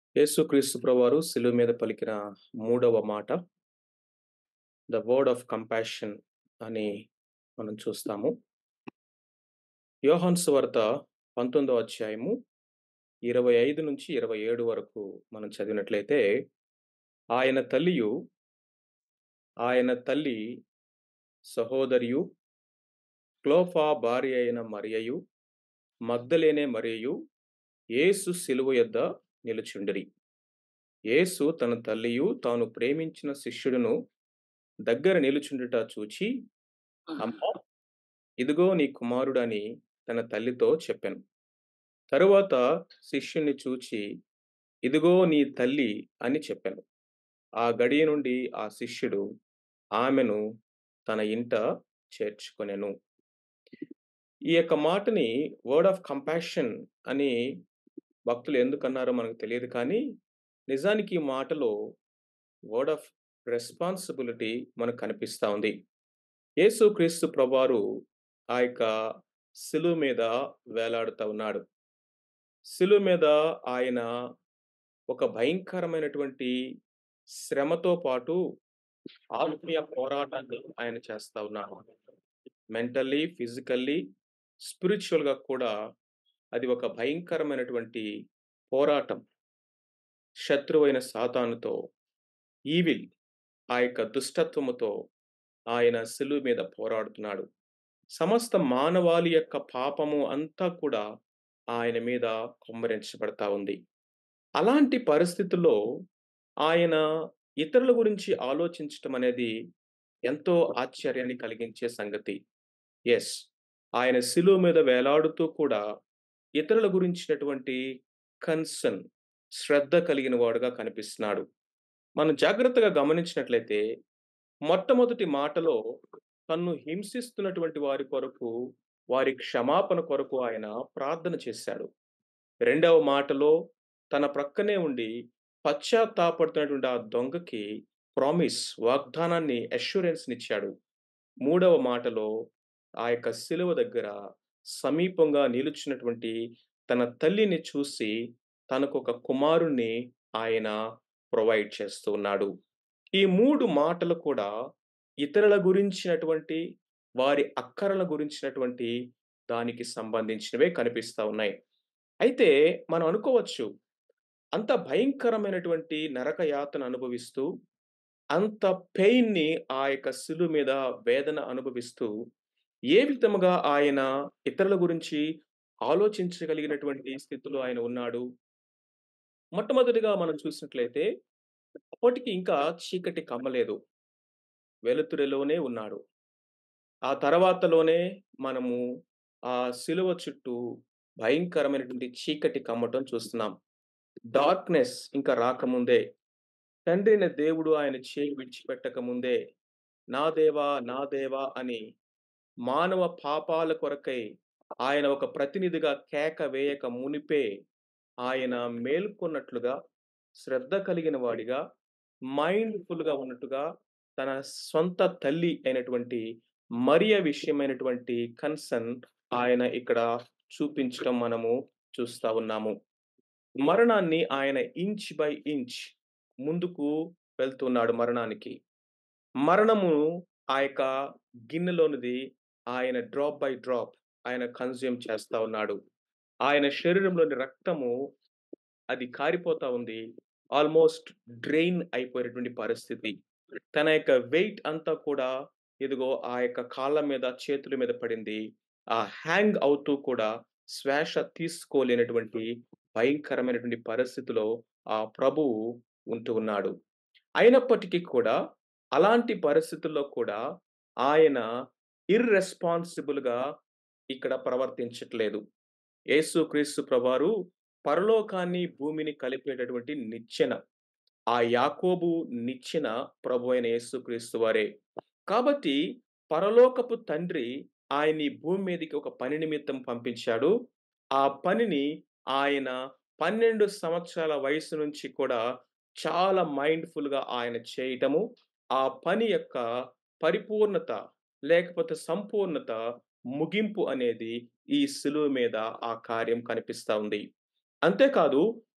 యేసుక్రీస్తు ప్రభువారు శిలువ మీద పలికిన మూడవ మాట ద వర్డ్ ఆఫ్ కంపాషన్ అని మనం చూస్తాము యోహాన్ సువార్త పంతొమ్మిదవ అధ్యాయము ఇరవై ఐదు నుంచి ఇరవై ఏడు వరకు మనం చదివినట్లయితే ఆయన తల్లియు ఆయన తల్లి సహోదరియు క్లోఫా భార్య అయిన మరియయు మగ్ధలేనే మరియయు యేసు శిలువ యొద్ద నిలుచుండిరి యేసు తన తల్లియు తాను ప్రేమించిన శిష్యుడును దగ్గర నిలుచుండుట చూచి అమ్మా ఇదిగో నీ కుమారుడని తన తల్లితో చెప్పాను తరువాత శిష్యుని చూచి ఇదిగో నీ తల్లి అని చెప్పాను ఆ గడియ నుండి ఆ శిష్యుడు ఆమెను తన ఇంట చేర్చుకొనెను ఈ యొక్క మాటని వర్డ్ ఆఫ్ కంపాషన్ అని భక్తులు ఎందుకన్నారో మనకు తెలియదు కానీ నిజానికి ఈ మాటలో వర్డ్ ఆఫ్ రెస్పాన్సిబిలిటీ మనకు కనిపిస్తూ ఉంది యేసు క్రీస్తు ప్రభువారు ఆ యొక్క శిలువ మీద వేలాడుతూ ఉన్నాడు శిలువ మీద ఆయన ఒక భయంకరమైనటువంటి శ్రమతో పాటు ఆత్మీయ పోరాటాన్ని ఆయన చేస్తూ ఉన్నాడు మెంటల్లీ ఫిజికల్లీ స్పిరిచువల్గా కూడా అది ఒక భయంకరమైనటువంటి పోరాటం శత్రువైన సాతానుతో ఈవిల్ ఆ యొక్క దుష్టత్వముతో ఆయన శిలువ మీద పోరాడుతున్నాడు సమస్త మానవాళి యొక్క పాపము అంతా కూడా ఆయన మీద కొమ్మరించబడతా ఉంది అలాంటి పరిస్థితుల్లో ఆయన ఇతరుల గురించి ఆలోచించటం అనేది ఎంతో ఆశ్చర్యాన్ని కలిగించే సంగతి ఎస్ ఆయన శిలువ మీద వేలాడుతూ కూడా ఇతరుల గురించినటువంటి కన్సర్న్ శ్రద్ధ కలిగిన వాడుగా కనిపిస్తున్నాడు మనం జాగ్రత్తగా గమనించినట్లయితే మొట్టమొదటి మాటలో తన్ను హింసిస్తున్నటువంటి వారి కొరకు వారి క్షమాపణ కొరకు ఆయన ప్రార్థన చేశాడు రెండవ మాటలో తన ప్రక్కనే ఉండి పశ్చాత్తాపడుతున్నటువంటి ఆ దొంగకి ప్రామిస్ వాగ్దానాన్ని అష్యూరెన్స్ని ఇచ్చాడు మూడవ మాటలో ఆ యొక్క శిలువ దగ్గర సమీపంగా నిలుచున్నటువంటి తన తల్లిని చూసి తనకు ఒక కుమారుణ్ణి ఆయన ప్రొవైడ్ చేస్తూ ఉన్నాడు ఈ మూడు మాటలు కూడా ఇతరుల గురించినటువంటి వారి అక్కరల గురించినటువంటి దానికి సంబంధించినవే కనిపిస్తూ ఉన్నాయి అయితే మనం అనుకోవచ్చు అంత భయంకరమైనటువంటి నరక యాతన అనుభవిస్తూ అంత పెయిన్ని ఆ యొక్క శిలు మీద వేదన అనుభవిస్తూ ఏ విధముగా ఆయన ఇతరుల గురించి ఆలోచించగలిగినటువంటి స్థితిలో ఆయన ఉన్నాడు మొట్టమొదటిగా మనం చూసినట్లయితే అప్పటికి ఇంకా చీకటి కమ్మలేదు వెలుతురిలోనే ఉన్నాడు ఆ తర్వాతలోనే మనము ఆ శిలువ చుట్టూ భయంకరమైనటువంటి చీకటి కమ్మటం చూస్తున్నాం డార్క్నెస్ ఇంకా రాకముందే తండ్రిన దేవుడు ఆయన చేయి విడిచిపెట్టక ముందే నా దేవా నా దేవా అని మానవ పాపాల కొరకై ఆయన ఒక ప్రతినిధిగా కేక వేయక మునిపే ఆయన మేల్కొన్నట్లుగా శ్రద్ధ కలిగిన వాడిగా మైండ్ఫుల్గా ఉన్నట్టుగా తన సొంత తల్లి అయినటువంటి మరియ విషయమైనటువంటి కన్సర్న్ ఆయన ఇక్కడ చూపించడం మనము చూస్తా ఉన్నాము మరణాన్ని ఆయన ఇంచ్ బై ఇంచ్ ముందుకు వెళ్తున్నాడు మరణానికి మరణము ఆ యొక్క గిన్నెలోనిది ఆయన డ్రాప్ బై డ్రాప్ ఆయన కన్జ్యూమ్ చేస్తా ఉన్నాడు ఆయన శరీరంలోని రక్తము అది కారిపోతా ఉంది ఆల్మోస్ట్ డ్రైన్ అయిపోయినటువంటి పరిస్థితి తన యొక్క వెయిట్ అంతా కూడా ఇదిగో ఆ యొక్క కాళ్ళ మీద చేతుల మీద పడింది ఆ హ్యాంగ్ అవుతూ కూడా శ్వాస తీసుకోలేనటువంటి భయంకరమైనటువంటి పరిస్థితిలో ఆ ప్రభువు ఉంటూ ఉన్నాడు అయినప్పటికీ కూడా అలాంటి పరిస్థితుల్లో కూడా ఆయన ఇర్రెస్పాన్సిబుల్గా ఇక్కడ ప్రవర్తించట్లేదు యేసు క్రీస్తు ప్రభారు పరలోకాన్ని భూమిని కలిపేటటువంటి నిచ్చెన ఆ యాకోబు నిచ్చెన ప్రభు అయిన యేసుక్రీస్తు వారే కాబట్టి పరలోకపు తండ్రి ఆయన్ని భూమి మీదకి ఒక పని నిమిత్తం పంపించాడు ఆ పనిని ఆయన పన్నెండు సంవత్సరాల వయసు నుంచి కూడా చాలా మైండ్ఫుల్గా ఆయన చేయటము ఆ పని యొక్క పరిపూర్ణత లేకపోతే సంపూర్ణత ముగింపు అనేది ఈ సులువు మీద ఆ కార్యం కనిపిస్తా ఉంది అంతేకాదు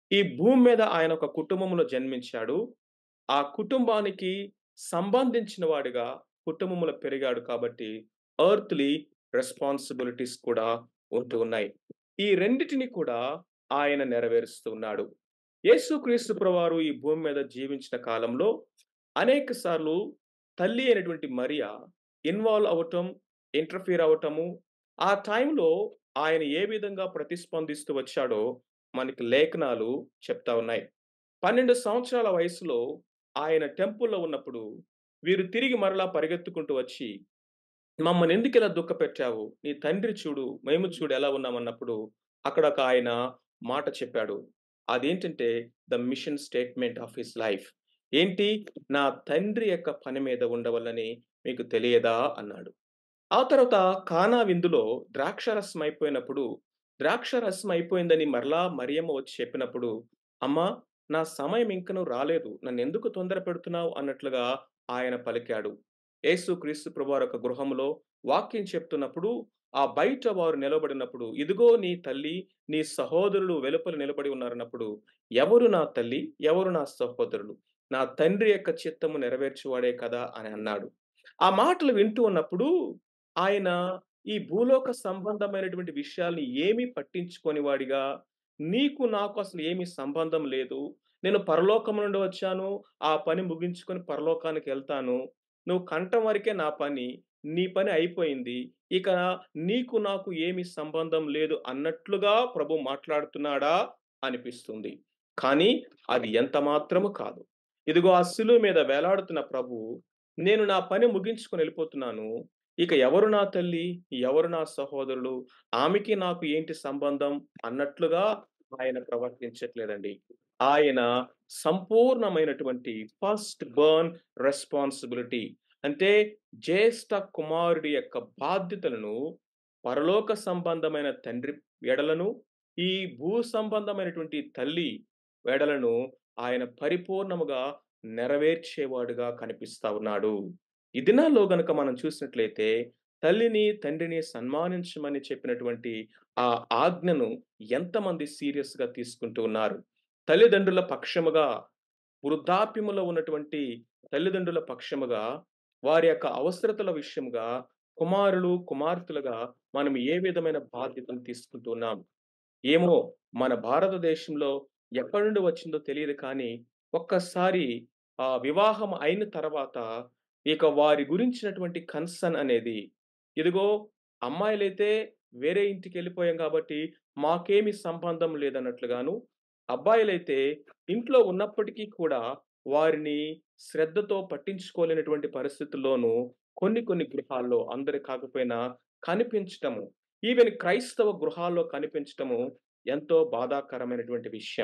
ఈ భూమి మీద ఆయన ఒక కుటుంబంలో జన్మించాడు. ఆ కుటుంబానికి సంబంధించిన వాడిగా కుటుంబంలో పెరిగాడు కాబట్టి ఎర్త్‌లీ రెస్పాన్సిబిలిటీస్ కూడా ఉంటూ ఉన్నాయి. ఈ రెండిటిని కూడా ఆయన నెరవేరుస్తూ ఉన్నాడు. యేసుక్రీస్తు ప్రభువారు ఈ భూమి మీద జీవించిన కాలంలో అనేక సార్లు తల్లి అయినటువంటి మరియ ఇన్వాల్వ్ అవ్వటం, ఇంటర్ఫియర్ అవ్వటము, ఆ టైంలో ఆయన ఏ విధంగా ప్రతిస్పందిస్తూ వచ్చాడో మనకి లేఖనాలు చెప్తా ఉన్నాయి. 12 సంవత్సరాల వయసులో ఆయన టెంపుల్‌లో ఉన్నప్పుడు వీరు తిరిగి మరలా పరిగెత్తుకుంటూ వచ్చి, "మమ్మల్ని ఎందుకిలా దుఃఖపెట్టావు? నీ తండ్రి చూడు, మేము చూడు ఎలా ఉన్నామన్నప్పుడు" అక్కడ ఒక ఆయన మాట చెప్పాడు. అదేంటంటే the mission statement of his life. ఏంటి? "నా తండ్రి యొక్క పని మీద ఉండవల్లని మీకు తెలియదా?" అన్నాడు. ఆ తర్వాత కానా విందులో ద్రాక్షారసం అయిపోయినప్పుడు, ద్రాక్షారసం అయిపోయిందని మరలా మరియమ్మ వచ్చి చెప్పినప్పుడు, "అమ్మా నా సమయం ఇంకను రాలేదు. నన్నెందుకు తొందర పెడుతున్నావు?" అన్నట్లుగా ఆయన పలికాడు. యేసుక్రీస్తు ప్రభువారు ఒక గృహంలో వాక్యం చెప్తున్నప్పుడు, ఆ బయట వారు నిలబడినప్పుడు, "ఇదిగో నీ తల్లి, నీ సహోదరులు వెలుపల నిలబడి ఉన్నారన్నప్పుడు, ఎవరు నా తల్లి? ఎవరు నా సహోదరులు? నా తండ్రి యొక్క చిత్తము నెరవేర్చువాడే కదా!" అని అన్నాడు. ఆ మాటలు వింటూ ఉన్నప్పుడు ఆయన ఈ భూలోక సంబంధమైనటువంటి విషయాల్ని ఏమీ పట్టించుకోని వాడిగా, "నీకు నాకు అసలు ఏమి సంబంధం లేదు. నేను పరలోకం నుండి వచ్చాను. ఆ పని ముగించుకొని పరలోకానికెళ్తాను. నువ్వు కంటం వరకే నా పని. నీ పని అయిపోయింది. ఇక నీకు నాకు ఏమి సంబంధం లేదు" అన్నట్లుగా ప్రభు మాట్లాడుతున్నాడా అనిపిస్తుంది. కానీ అది ఎంత మాత్రము కాదు. ఇదిగో ఆ శిలువ మీద వేలాడుతున్న ప్రభువు, "నేను నా పని ముగించుకొని ఎళ్ళిపోతున్నాను. ఇక ఎవరు నా తల్లి? ఎవరు నా సహోదరులు? ఆమెకి నాకు ఏంటి సంబంధం?" అన్నట్లుగా ఆయన ప్రవర్తించట్లేదండి. ఆయన సంపూర్ణమైనటువంటి ఫస్ట్ బర్న్ రెస్పాన్సిబిలిటీ అంటే జ్యేష్ఠ కుమారుడి యొక్క బాధ్యతలను పరలోక సంబంధమైన తండ్రి ఎడలను, ఈ భూ సంబంధమైనటువంటి తల్లి వెడలను ఆయన పరిపూర్ణముగా నెరవేర్చేవాడుగా కనిపిస్తా ఉన్నాడు. ఈ దినాల్లో గనుక మనం చూసినట్లయితే తల్లిని, తండ్రిని సన్మానించమని చెప్పినటువంటి ఆ ఆజ్ఞను ఎంతమంది సీరియస్‌గా తీసుకుంటూ ఉన్నారు. తల్లిదండ్రుల పక్షముగా, వృద్ధాప్యములో ఉన్నటువంటి తల్లిదండ్రుల పక్షముగా, వారి యొక్క అవసరతల విషయముగా కుమారులు, కుమార్తెలుగా మనం ఏ విధమైన బాధ్యతను తీసుకుంటూ ఉన్నాం. ఏమో మన భారతదేశంలో ఎక్కడి నుండి వచ్చిందో తెలీదు కానీ, ఒక్కసారి ఆహ్, వివాహం అయిన తర్వాత ఇక వారి గురించినటువంటి కన్సర్న్ అనేది, ఇదిగో అమ్మాయిలైతే వేరే ఇంటికెళ్ళిపోయాం కాబట్టి మాకేమి సంబంధం లేదన్నట్లుగాను, అబ్బాయిలైతే ఇంట్లో ఉన్నప్పటికీ కూడా వారిని శ్రద్ధతో పట్టించుకోలేనటువంటి పరిస్థితుల్లోనూ కొన్ని కొన్ని గృహాల్లో అందరు కాకపోయినా కనిపించటము. ఈవెన్ క్రైస్తవ గృహాల్లో కనిపించటము ఎంతో బాధాకరమైనటువంటి విషయం.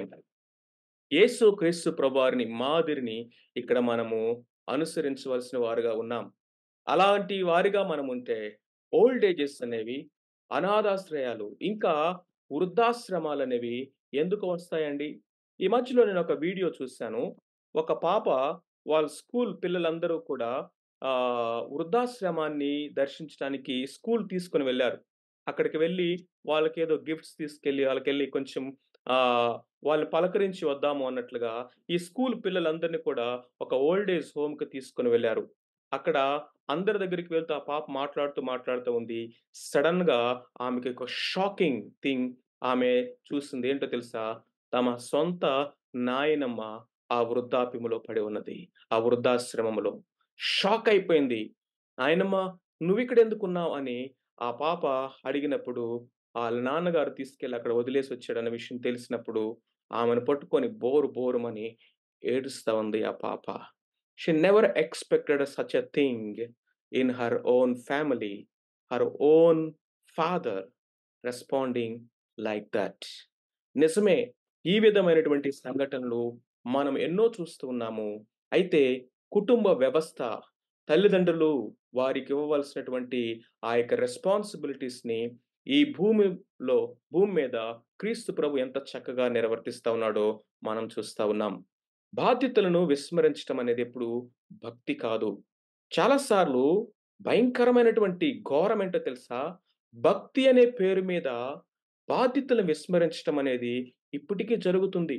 యేసుక్రీస్తు ప్రభువారిని మాదిరిని ఇక్కడ మనము అనుసరించవలసిన వారుగా ఉన్నాం. అలాంటి వారిగా మనముంటే ఓల్డ్ ఏజెస్ అనేవి, అనాథాశ్రయాలు, ఇంకా వృద్ధాశ్రమాలనేవి ఎందుకు వస్తాయండి? ఈ మధ్యలో నేనొక వీడియో చూసాను. ఒక పాప వాళ్ళ స్కూల్ పిల్లలందరూ కూడా ఆహ్, వృద్ధాశ్రమాన్ని దర్శించటానికి స్కూల్ తీసుకొని వెళ్లారు. అక్కడికి వెళ్లి వాళ్ళకేదో గిఫ్ట్స్ తీసుకెళ్ళి వాళ్ళకెళ్ళి కొంచెం ఆహ్, వాళ్ళని పలకరించి వద్దాము అన్నట్లుగా ఈ స్కూల్ పిల్లలందరిని కూడా ఒక ఓల్డ్ ఏజ్ హోమ్‌కి తీసుకొని వెళ్లారు. అక్కడ అందరి దగ్గరికి వెళ్తూ ఆ పాప మాట్లాడుతూ, మాట్లాడుతూ ఉంది. సడెన్‌గా ఆమెకి ఒక షాకింగ్ థింగ్ ఆమె చూసింది. ఏంటో తెలుసా? తమ సొంత నాయనమ్మ ఆ వృద్ధాప్యములో పడి ఉన్నది. ఆ వృద్ధాశ్రమములో. షాక్ అయిపోయింది. "నాయనమ్మ నువ్విక్కడెందుకున్నావు?" అని ఆ పాప అడిగినప్పుడు, ఆళ్ళ నాన్నగారు తీసుకెళ్ళి అక్కడ వదిలేసి వచ్చాడన్న విషయం తెలిసినప్పుడు, ఆమెను పట్టుకొని బోరు బోరుమని ఏడుస్తా ఉంది ఆ పాప. She never expected such a thing in her own family. Her own father responding like that. నిజమే. ఈ విధమైనటువంటి సంఘటనలు మనం ఎన్నో చూస్తూ ఉన్నాము. అయితే కుటుంబ వ్యవస్థ, తల్లిదండ్రులు వారికివ్వవలసినటువంటి ఆ యొక్క రెస్పాన్సిబిలిటీస్‌ని ఈ భూమిలో భూమి మీద క్రీస్తు ప్రభు ఎంత చక్కగా నిర్వర్తిస్తా ఉన్నాడో మనం చూస్తా ఉన్నాం. బాధ్యతలను విస్మరించటం అనేది ఎప్పుడు భక్తి కాదు. చాలా సార్లు భయంకరమైనటువంటి ఘోరం ఏంటో తెలుసా? భక్తి అనే పేరు మీద బాధ్యతలను విస్మరించటం అనేది ఇప్పటికీ జరుగుతుంది.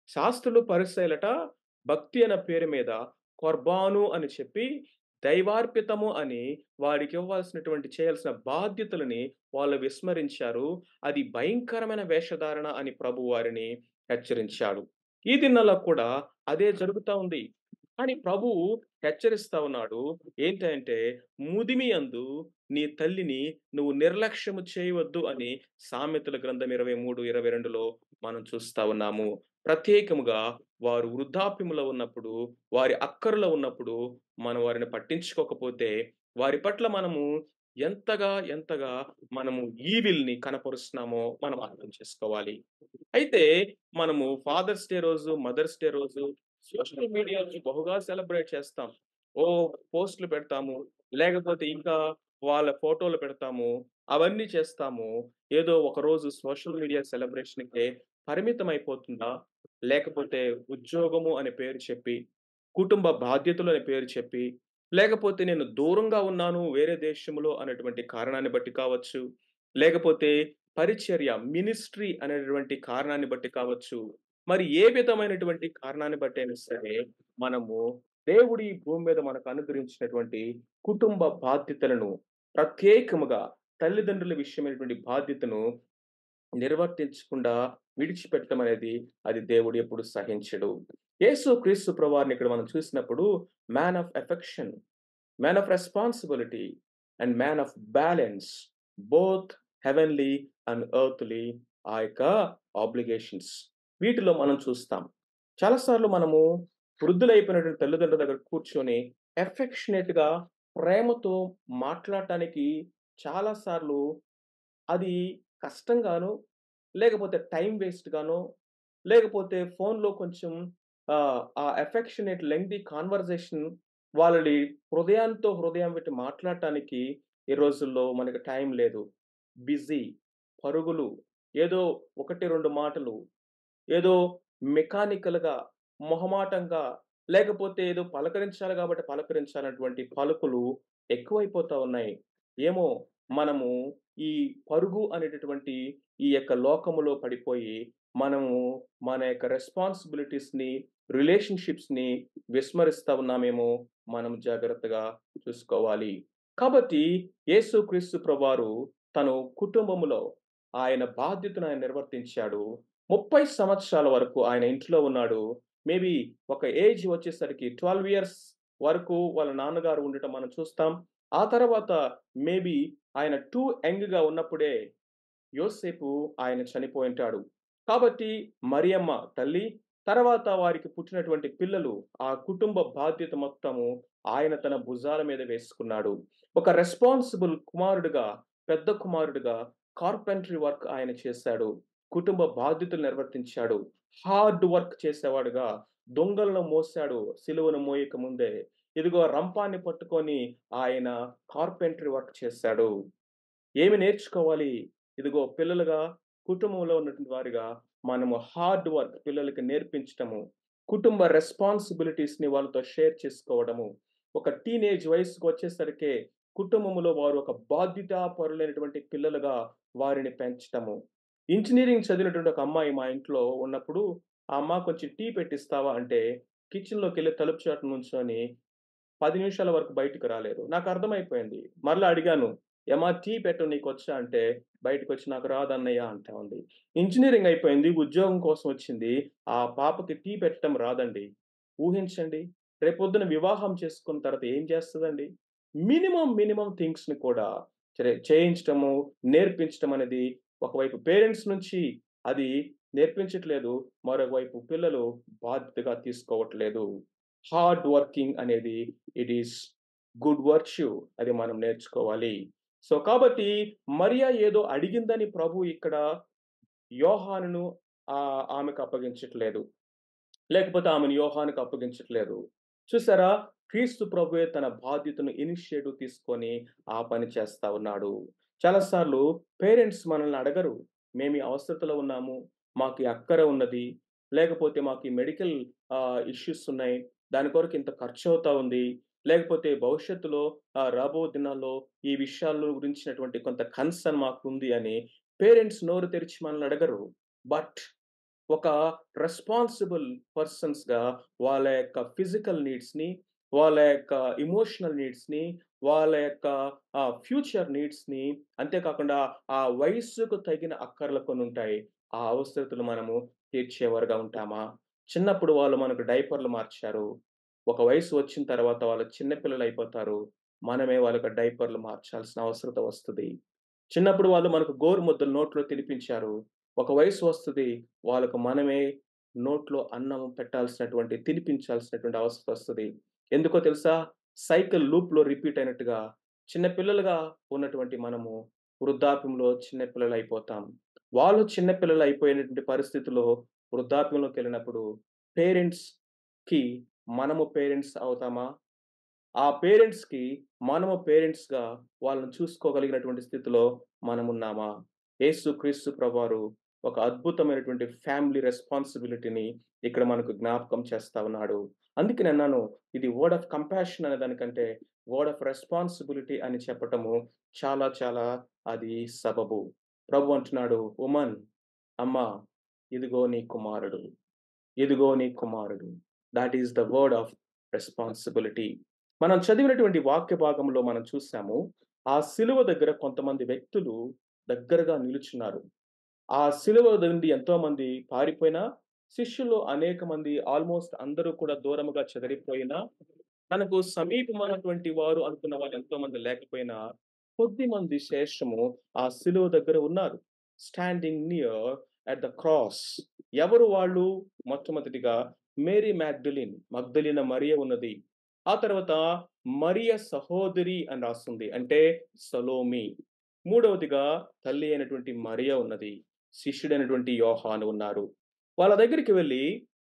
శాస్త్రులు పరిసయ్యులట భక్తి అన్న పేరు మీద కొర్బాను అని చెప్పి దైవార్పితము అని వారికివ్వాల్సినటువంటి చేయాల్సిన బాధ్యతలని వాళ్ళు విస్మరించారు. అది భయంకరమైన వేషధారణ అని ప్రభువు వారిని హెచ్చరించాడు. ఈ దినాల్లో కూడా అదే జరుగుతా ఉంది. కానీ ప్రభువు హెచ్చరిస్తా ఉన్నాడు. ఏంటంటే ముదిమియందు నీ తల్లిని నువ్వు నిర్లక్ష్యము చేయవద్దు అని సామెతల గ్రంథం 23, 22లో మనం చూస్తా ఉన్నాము. ప్రత్యేకముగా వారు వృద్ధాప్యములో ఉన్నప్పుడు, వారి అక్కరలో ఉన్నప్పుడు మనం వారిని పట్టించుకోకపోతే వారి పట్ల మనము ఎంతగా, ఎంతగా మనము ఈవిల్‌ని కనపరుస్తున్నామో మనం అర్థం చేసుకోవాలి. అయితే మనము ఫాదర్స్ డే రోజు, మదర్స్ డే రోజు సోషల్ మీడియాలో బహుగా సెలబ్రేట్ చేస్తాం. ఓహ్! పోస్ట్‌లు పెడతాము. లేకపోతే ఇంకా వాళ్ళ ఫోటోలు పెడతాము. అవన్నీ చేస్తాము. ఏదో ఒకరోజు సోషల్ మీడియా సెలబ్రేషన్‌కే పరిమితమైపోతుందా? లేకపోతే ఉద్యోగము అనే పేరు చెప్పి, కుటుంబ బాధ్యతలు అనే పేరు చెప్పి, లేకపోతే నేను దూరంగా ఉన్నాను వేరే దేశంలో అనేటువంటి కారణాన్ని బట్టి కావచ్చు. లేకపోతే పరిచర్య, మినిస్ట్రీ అనేటువంటి కారణాన్ని బట్టి కావచ్చు. మరి ఏ విధమైనటువంటి కారణాన్ని బట్టి అయినా సరే మనము దేవుడు ఈ భూమి మీద మనకు అనుగ్రహించినటువంటి కుటుంబ బాధ్యతలను ప్రత్యేకముగా తల్లిదండ్రుల విషయమైనటువంటి బాధ్యతను నిర్వర్తించకుండా విడిచిపెట్టడం అనేది అది దేవుడు ఎప్పుడు సహించడు. యేసు క్రీస్తు ప్రభువారిని ఇక్కడ మనం చూసినప్పుడు man of affection, man of responsibility and man of balance both heavenly and earthly ఆ యొక్క ఆబ్లిగేషన్స్ వీటిలో మనం చూస్తాం. చాలా సార్లు మనము వృద్ధులైపోయినటువంటి తల్లిదండ్రుల దగ్గర కూర్చొని ఎఫెక్షనేట్‌గా ప్రేమతో మాట్లాడటానికి చాలా సార్లు అది కష్టంగానో, లేకపోతే టైమ్ వేస్ట్‌గానో, లేకపోతే ఫోన్‌లో కొంచెం ఆహ్, ఆ ఎఫెక్షనేట్ లెంగ్తీ కన్వర్జేషన్ వాళ్ళని హృదయంతో హృదయం పెట్టి మాట్లాడటానికి ఈ రోజుల్లో మనకు టైం లేదు. బిజీ, పరుగులు, ఏదో 1, 2 మాటలు, ఏదో మెకానికల్‌గా, మొహమాటంగా, లేకపోతే ఏదో పలకరించాలి కాబట్టి పలకరించాలన్నటువంటి పలుకులు ఎక్కువైపోతా ఉన్నాయి. ఏమో మనము ఈ పరుగు అనేటటువంటి ఈ యొక్క లోకములో పడిపోయి, మనము మన యొక్క రెస్పాన్సిబిలిటీస్‌ని, రిలేషన్‌షిప్స్‌ని విస్మరిస్తా ఉన్నామేమో మనం జాగ్రత్తగా చూసుకోవాలి. కాబట్టి యేసుక్రీస్తు ప్రభువారు తను కుటుంబములో ఆయన బాధ్యతను ఆయన నిర్వర్తించాడు. 30 సంవత్సరాల వరకు ఆయన ఇంట్లో ఉన్నాడు. మేబీ ఒక ఏజ్ వచ్చేసరికి 12 ఇయర్స్ వరకు వాళ్ళ నాన్నగారు ఉండటం మనం చూస్తాం. ఆ తర్వాత మేబీ ఆయన టూ యంగ్‌గా ఉన్నప్పుడే యోసేపు ఆయన చనిపోయుంటాడు. కాబట్టి మరియమ్మ తల్లి, తర్వాత వారికి పుట్టినటువంటి పిల్లలు, ఆ కుటుంబ బాధ్యత మొత్తము ఆయన తన భుజాల మీద వేసుకున్నాడు. ఒక రెస్పాన్సిబుల్ కుమారుడుగా, పెద్ద కుమారుడుగా కార్పెంటరీ వర్క్ ఆయన చేశాడు. కుటుంబ బాధ్యతలు నిర్వర్తించాడు. హార్డ్ వర్క్ చేసేవాడుగా దొంగలను మోసాడు సిలువను మోయక ముందే. ఇదిగో రంపాన్ని పట్టుకొని ఆయన కార్పెంటరీ వర్క్ చేశాడు. ఏమి నేర్చుకోవాలి? ఇదిగో పిల్లలుగా, కుటుంబంలో ఉన్నటువంటి వారిగా మనము హార్డ్ వర్క్ పిల్లలకి నేర్పించటము, కుటుంబ రెస్పాన్సిబిలిటీస్‌ని వాళ్ళతో షేర్ చేసుకోవడము. ఒక టీనేజ్ వయస్సుకొచ్చేసరికే కుటుంబములో వారు ఒక బాధ్యతాపరులైనటువంటి పిల్లలుగా వారిని పెంచటము. ఇంజినీరింగ్ చదివినటువంటి ఒక అమ్మాయి మా ఇంట్లో ఉన్నప్పుడు, ఆ అమ్మ కొంచెం టీ పెట్టిస్తావా అంటే, కిచెన్‌లోకెళ్ళి తలుపు చాటున నుంచొని 10 నిమిషాల వరకు బయటికి రాలేదు. నాకు అర్థమైపోయింది. మరలా అడిగాను, "ఏమ్మా టీ పెట్టడం నీకొచ్చా?" అంటే బయటకొచ్చి "నాకు రాదన్నయ్య" అంటా ఉంది. ఇంజినీరింగ్ అయిపోయింది. ఉద్యోగం కోసం వచ్చింది. ఆ పాపకి టీ పెట్టడం రాదండి. ఊహించండి. రేపొద్దున వివాహం చేసుకున్న తర్వాత ఏం చేస్తదండి? మినిమమ్, మినిమమ్ థింగ్స్‌ని కూడా చే చేయించటము, నేర్పించటం అనేది ఒకవైపు పేరెంట్స్ నుంచి అది నేర్పించట్లేదు. మరోవైపు పిల్లలు బాధ్యతగా తీసుకోవట్లేదు. హార్డ్ వర్కింగ్ అనేది ఇట్ ఈస్ గుడ్ వర్చ్యూ. అది మనం నేర్చుకోవాలి. సో, కాబట్టి మరియ ఏదో అడిగిందని ప్రభువు ఇక్కడ యోహానును ఆహ్, ఆమెకు అప్పగించట్లేదు. లేకపోతే ఆమెను యోహానుకు అప్పగించట్లేదు. చూసారా? క్రీస్తు ప్రభువే తన బాధ్యతను ఇనిషియేటివ్ తీసుకొని ఆ పని చేస్తా ఉన్నాడు. చాలా సార్లు పేరెంట్స్ మనల్ని అడగరు. మేము ఈ అవస్థతలో ఉన్నాము. మాకు ఈ అక్కర ఉన్నది. లేకపోతే మాకు ఈ మెడికల్ ఆహ్, ఇష్యూస్ ఉన్నాయి. దాని కొరకు ఇంత ఖర్చవుతా ఉంది. లేకపోతే భవిష్యత్తులో ఆహ్, రాబో దినాల్లో ఈ విషయాల గురించినటువంటి కొంత కన్సర్న్ మాకుంది అని పేరెంట్స్ నోరు తెరిచి మనల్ని అడగరు. బట్ ఒక రెస్పాన్సిబుల్ పర్సన్స్‌గా వాళ్ళ యొక్క ఫిజికల్ నీడ్స్‌ని, వాళ్ళ యొక్క ఎమోషనల్ నీడ్స్‌ని, వాళ్ళ యొక్క ఆహ్, ఫ్యూచర్ నీడ్స్‌ని అంతేకాకుండా ఆ వయస్సుకు తగిన అక్కర్లు కొన్నుంటాయి. ఆ అవసరతలు మనము తీర్చేవారుగా ఉంటామా? చిన్నప్పుడు వాళ్ళు మనకు డైపర్‌లు మార్చారు. ఒక వయసు వచ్చిన తర్వాత వాళ్ళు చిన్న పిల్లలయిపోతారు. మనమే వాళ్ళకి డైపర్‌లు మార్చాల్సిన అవసరత వస్తది. చిన్నప్పుడు వాళ్ళు మనకు గోరుముద్దలు నోట్లో తినిపించారు. ఒక వయసు వస్తది. వాళ్ళకు మనమే నోట్లో అన్నం పెట్టాల్సినటువంటి, తినిపించాల్సినటువంటి అవసరం వస్తది. ఎందుకో తెలుసా? సైకిల్ లూప్‌లో రిపీట్ అయినట్టుగా చిన్న పిల్లలుగా ఉన్నటువంటి మనము వృద్ధాప్యంలో చిన్న పిల్లలయిపోతాం. వాళ్ళు చిన్న పిల్లలయిపోయినటువంటి పరిస్థితిలో వృద్ధాప్యంలోకెళ్ళినప్పుడు పేరెంట్స్‌కి మనము పేరెంట్స్ అవుతామా? ఆ పేరెంట్స్‌కి మనము పేరెంట్స్‌గా వాళ్ళని చూసుకోగలిగినటువంటి స్థితిలో మనమున్నామా? యేసుక్రీస్తు ప్రభువారు ఒక అద్భుతమైనటువంటి ఫ్యామిలీ రెస్పాన్సిబిలిటీని ఇక్కడ మనకు జ్ఞాపకం చేస్తా ఉన్నాడు. అందుకే అన్నాను ఇది వర్డ్ ఆఫ్ కంపాషన్ అనే దానికంటే వర్డ్ ఆఫ్ రెస్పాన్సిబిలిటీ అని చెప్పటము చాలా చాలా అది సబబు. ప్రభు అంటున్నాడు, "వుమన్ అమ్మా ఇదిగో నీ కుమారుడు. ఇదిగో నీ కుమారుడు." That is the word of responsibility. మనం చదివినటువంటి వాక్య భాగంలో మనం చూసాము. ఆ సిలువ దగ్గర కొంతమంది వ్యక్తులు దగ్గరగా నిలుచున్నారు. ఆ సిలువ నుండి ఎంతోమంది పారిపోయినా, శిష్యులు అనేక మంది ఆల్‌మోస్ట్ అందరూ కూడా దూరముగా చెదరిపోయినా, తనకు సమీపమైనటువంటి వారు అనుకున్న వాళ్ళు ఎంతోమంది లేకపోయినా, కొద్దిమంది శేషము ఆ సిలువ దగ్గర ఉన్నారు. Standing near at the cross. ఎవరు వాళ్ళు? మొట్టమొదటిగా మేరీ మాగ్డలిన్ మగ్దలిన మరియ ఉన్నది. ఆ తర్వాత మరియ సహోదరి అని రాస్తుంది. అంటే సలోమి. మూడవదిగా తల్లి అయినటువంటి మరియ ఉన్నది. శిష్యుడైనటువంటి యోహాను ఉన్నారు. వాళ్ళ దగ్గరికి వెళ్లి,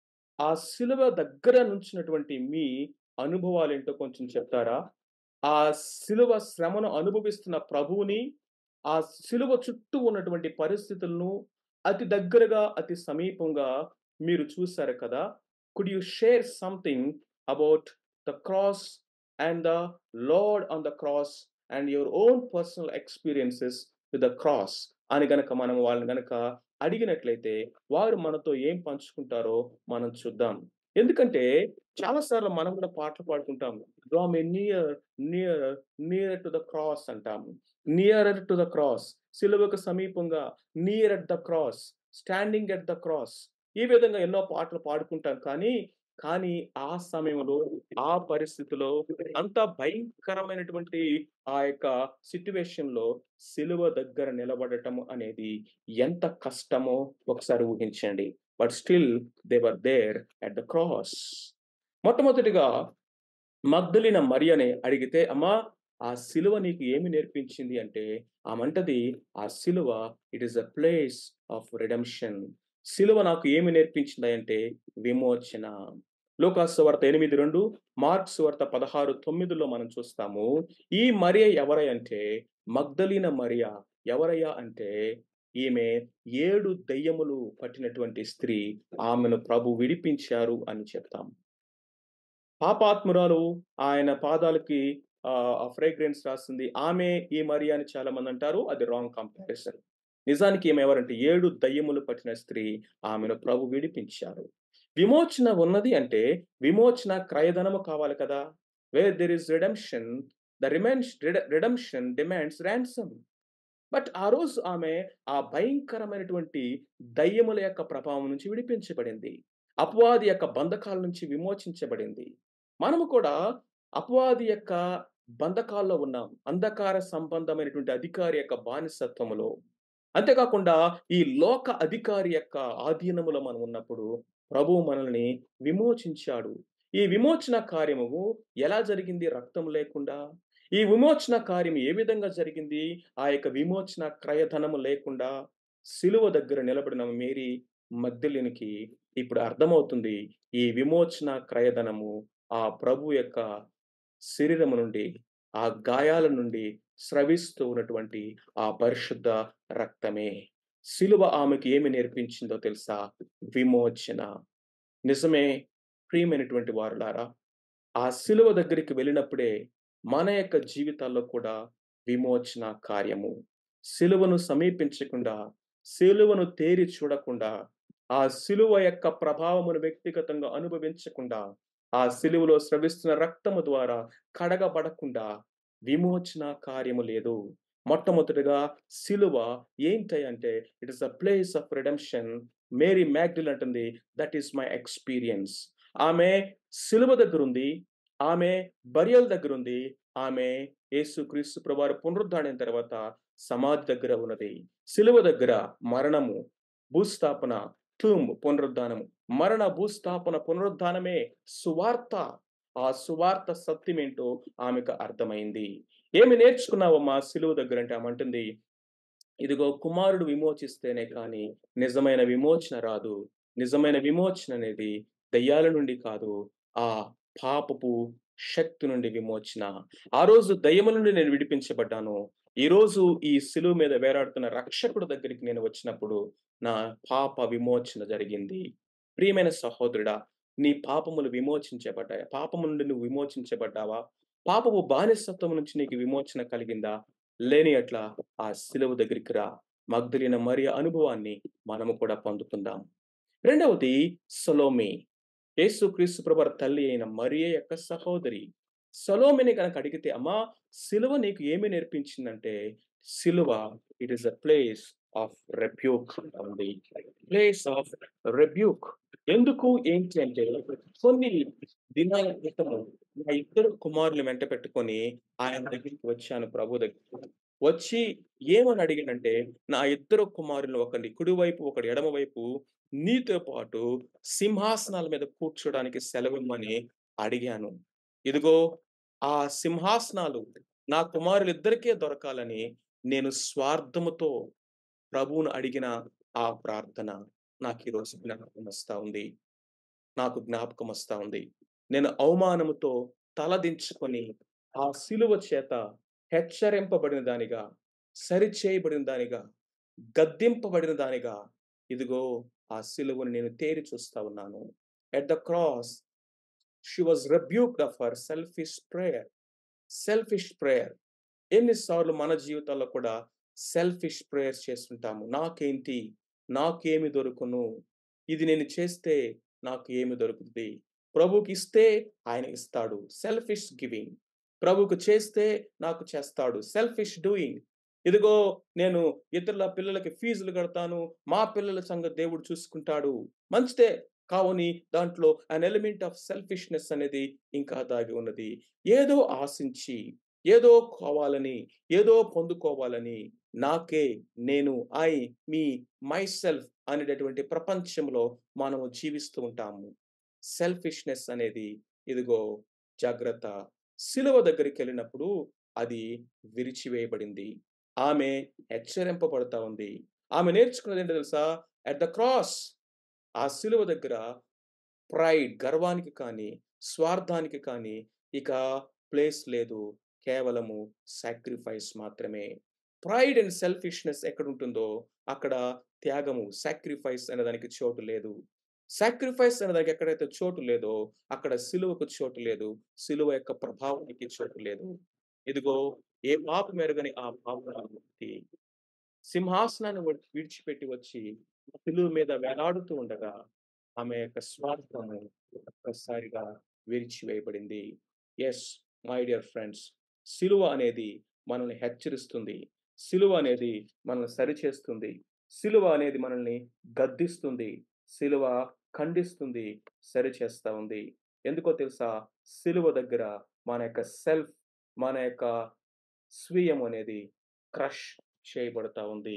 ఆ సిలువ దగ్గర నుంచున్నటువంటి మీ అనుభవాలేంటో కొంచెం చెప్తారా? ఆ సిలువ శ్రమను అనుభవిస్తున్న ప్రభువుని, ఆ సిలువ చుట్టూ ఉన్నటువంటి పరిస్థితులను అతి దగ్గరగా, అతి సమీపంగా మీరు చూసారు కదా! Could you share something about the cross and the lord on the cross and your own personal experiences with the cross అని గనక మనం వాళ్ళని గనక అడిగినట్లయితే, వారు మనతో ఏం పంచుకుంటారో మనం చూద్దాం. ఎందుకంటే చాలా సార్లు మనం కూడా పాటలు పాడుకుంటాం. Draw me near, near, near to the cross అంటాము. నియరర్ టు ద క్రాస్ సిలువకు సమీపంగా, near at the cross, standing at the cross ఈ విధంగా ఎన్నో పాటలు పాడుకుంటాం. కానీ, కానీ ఆ సమయంలో, ఆ పరిస్థితిలో అంత భయంకరమైనటువంటి ఆ యొక్క సిట్యుయేషన్‌లో సిలువ దగ్గర నిలబడటం అనేది ఎంత కష్టమో ఒకసారి ఊహించండి. But still they were there at the cross. మొట్టమొదటిగా మగ్దలిన మరియని అడిగితే, "అమ్మా ఆ సిలువ నీకు ఏమి నేర్పించింది?" అంటే ఆమంటది, "ఆ సిలువ it is a place of redemption." సిలువ నాకు ఏమి నేర్పించిందంటే విమోచన. లూకాసు సువార్త 8:2, మార్కు సువార్త 16:9లో మనం చూస్తాము. ఈ మరియ ఎవరై అంటే మగ్దలిన మరియ ఎవరయ్యా అంటే ఈమె 7 దెయ్యములు పట్టినటువంటి స్త్రీ. ఆమెను ప్రభు విడిపించారు అని చెప్తాం. పాపాత్మురాలు ఆయన పాదాలకి ఆహ్, ఆ ఫ్రేగ్రెన్స్ రాసింది. ఆమె ఈ మరియ అని చాలామంది అంటారు. అది రాంగ్ కంపారిజన్. నిజానికి ఈమె ఎవరంటే 7 దయ్యములు పట్టిన స్త్రీ. ఆమెను ప్రభు విడిపించారు. విమోచన ఉన్నది అంటే విమోచన క్రయధనము కావాలి కదా! Where there is redemption the remains రిడ రిడెంప్షన్ డిమాండ్స్ రాన్సమ్. బట్ ఆ రోజు ఆమె ఆ భయంకరమైనటువంటి దయ్యముల యొక్క ప్రభావం నుంచి విడిపించబడింది. అపవాది యొక్క బంధకాల నుంచి విమోచించబడింది. మనము కూడా అపవాది యొక్క బంధకాల్లో ఉన్నాం. అంధకార సంబంధమైనటువంటి అధికారి యొక్క బానిసత్వములో. అంతేకాకుండా ఈ లోక అధికారి యొక్క ఆధీనములో మనం ఉన్నప్పుడు ప్రభువు మనల్ని విమోచించాడు. ఈ విమోచన కార్యము ఎలా జరిగింది రక్తం లేకుండా? ఈ విమోచన కార్యం ఏ విధంగా జరిగింది? ఆ యొక్క విమోచన క్రయధనము లేకుండా సిలువ దగ్గర నిలబడిన మేరీ మగ్దలినికి ఇప్పుడు అర్థమవుతుంది. ఈ విమోచన క్రయధనము ఆ ప్రభు యొక్క శరీరము నుండి, ఆ గాయాల నుండి స్రవిస్తూ ఉన్నటువంటి ఆ పరిశుద్ధ రక్తమే. సిలువ ఆమెకి ఏమి నేర్పించిందో తెలుసా? విమోచన. నిజమే ప్రియమైనటువంటి వారులారా! ఆ సిలువ దగ్గరికి వెళ్ళినప్పుడే మన యొక్క జీవితాల్లో కూడా విమోచన కార్యము. సిలువను సమీపించకుండా, సిలువను తేరి చూడకుండా, ఆ సిలువ యొక్క ప్రభావమును వ్యక్తిగతంగా అనుభవించకుండా ఆ సిలువలో స్రవిస్తున్న రక్తము ద్వారా కడగబడకుండా విమోచన కార్యము లేదు మొట్టమొదటిగా సిలువ ఏంటంటే it is a place of redemption Mary Magdalene అంటుంది దట్ ఈస్ మై ఎక్స్పీరియన్స్ ఆమె సిలువ దగ్గర ఉంది ఆమె బరియల్ దగ్గర ఉంది ఆమె యేసు క్రీస్తు ప్రభువారు పునరుద్ధాడిన తర్వాత సమాధి దగ్గర ఉన్నది సిలువ దగ్గర మరణము భూస్థాపన టూమ్ పునరుద్ధానము మరణ భూస్థాపన పునరుద్ధానమే సువార్త ఆ సువార్త సత్యమేంటో ఆమెకు అర్థమైంది ఏమి నేర్చుకున్నావమ్మా సిలువ దగ్గర అంటే ఆమె అంటుంది ఇదిగో కుమారుడు విమోచిస్తేనే కానీ నిజమైన విమోచన రాదు నిజమైన విమోచన అనేది దయ్యాల నుండి కాదు ఆ పాపపు శక్తి నుండి విమోచన ఆ రోజు దయ్యముల నుండి నేను విడిపించబడ్డాను ఈ రోజు ఈ సిలువ మీద వేలాడుతున్న రక్షకుడు దగ్గరికి నేను వచ్చినప్పుడు నా పాప విమోచన జరిగింది ప్రియమైన సహోదరుడా నీ పాపములు విమోచించబడ్డాయా పాపము నుండి నువ్వు విమోచించబడ్డావా పాపపు బానిసత్వం నుంచి నీకు విమోచన కలిగిందా లేని అట్లా ఆ సిలువ దగ్గరికి రా మగ్ధులైన మరి అనుభవాన్ని మనము కూడా పొందుకుందాం రెండవది సొలోమి యేసు క్రీస్తు ప్రభు తల్లి అయిన మరియ యొక్క సహోదరి సొలోమిని కనుక అడిగితే అమ్మా సిలువ నీకు ఏమి నేర్పించిందంటే సిలువ it is a place of rebuke ఉంది ప్లేస్ ఆఫ్ రెబ్యూక్ ఎందుకు ఏంటి అంటే కొన్ని దినాల క్రితము నా ఇద్దరు కుమారులు వెంట పెట్టుకొని ఆయన దగ్గరికి వచ్చాను ప్రభు దగ్గర వచ్చి ఏమని అడిగానంటే నా ఇద్దరు కుమారులు ఒకటి కుడివైపు ఒకటి ఎడమ వైపు నీతో పాటు సింహాసనాల మీద కూర్చోడానికి సెలవిమ్మని అడిగాను ఇదిగో ఆ సింహాసనాలు నా కుమారులు ఇద్దరికే దొరకాలని నేను స్వార్థముతో ప్రభువును అడిగిన ఆ ప్రార్థన నాకు ఈరోజు జ్ఞాపకం వస్తా ఉంది నాకు జ్ఞాపకం వస్తా ఉంది నేను అవమానముతో తలదించుకొని ఆ సిలువ చేత హెచ్చరింపబడిన దానిగా సరిచేయబడిన దానిగా గద్దింపబడిన దానిగా ఇదిగో ఆ సిలువను నేను తేరి చూస్తా ఉన్నాను at the cross she was rebuked of her selfish prayer selfish prayer ఎన్నిసార్లు మన జీవితాల్లో కూడా సెల్ఫిష్ ప్రేయర్స్ చేస్తుంటాము నాకేంటి నాకేమి దొరుకును ఇది నేను చేస్తే నాకు ఏమి దొరుకుతుంది ప్రభుకి ఇస్తే ఆయన ఇస్తాడు సెల్ఫిష్ గివింగ్ ప్రభుకు చేస్తే నాకు చేస్తాడు సెల్ఫిష్ డూయింగ్ ఇదిగో నేను ఇతరుల పిల్లలకి ఫీజులు కడతాను మా పిల్లల సంగతి దేవుడు చూసుకుంటాడు మంచిదే కావుని దాంట్లో అన్ ఎలిమెంట్ ఆఫ్ సెల్ఫిష్నెస్ అనేది ఇంకా దాగి ఉన్నది ఏదో ఆశించి ఏదో కావాలని ఏదో పొందుకోవాలని నాకే నేను ఐ మీ మై సెల్ఫ్ అనేటటువంటి ప్రపంచంలో మనము జీవిస్తూ ఉంటాము సెల్ఫిష్నెస్ అనేది ఇదిగో జాగ్రత్త సిలువ దగ్గరికి వెళ్ళినప్పుడు అది విరిచివేయబడింది ఆమె హెచ్చరింపబడతా ఉంది ఆమె నేర్చుకున్నది ఏంటో తెలుసా అట్ ద క్రాస్ ఆ సిలువ దగ్గర ప్రైడ్ గర్వానికి కానీ స్వార్థానికి కానీ ఇక ప్లేస్ లేదు కేవలము సాక్రిఫైస్ మాత్రమే ప్రైడ్ అండ్ సెల్ఫిష్నెస్ ఎక్కడ ఉంటుందో అక్కడ త్యాగము సాక్రిఫైస్ అనే దానికి చోటు లేదు సాక్రిఫైస్ అనే దానికి ఎక్కడైతే చోటు లేదో అక్కడ సిలువకు చోటు లేదు సిలువ యొక్క ప్రభావానికి చోటు లేదు ఇదిగో ఏ పాప మెరుగని ఆ పాపి సింహాసనాన్ని విడిచిపెట్టి వచ్చి సిలువ మీద వేలాడుతూ ఉండగా ఆమె యొక్క స్వార్థము ఒక్కసారిగా విరిచివేయబడింది ఎస్ మై డియర్ ఫ్రెండ్స్ సిలువ అనేది మనల్ని హెచ్చరిస్తుంది సిలువ అనేది మనల్ని సరిచేస్తుంది సిలువ అనేది మనల్ని గద్దిస్తుంది సిలువ ఖండిస్తుంది సరిచేస్తా ఉంది ఎందుకో తెలుసా సిలువ దగ్గర మన యొక్క సెల్ఫ్ మన యొక్క స్వీయం అనేది క్రష్ చేయబడతా ఉంది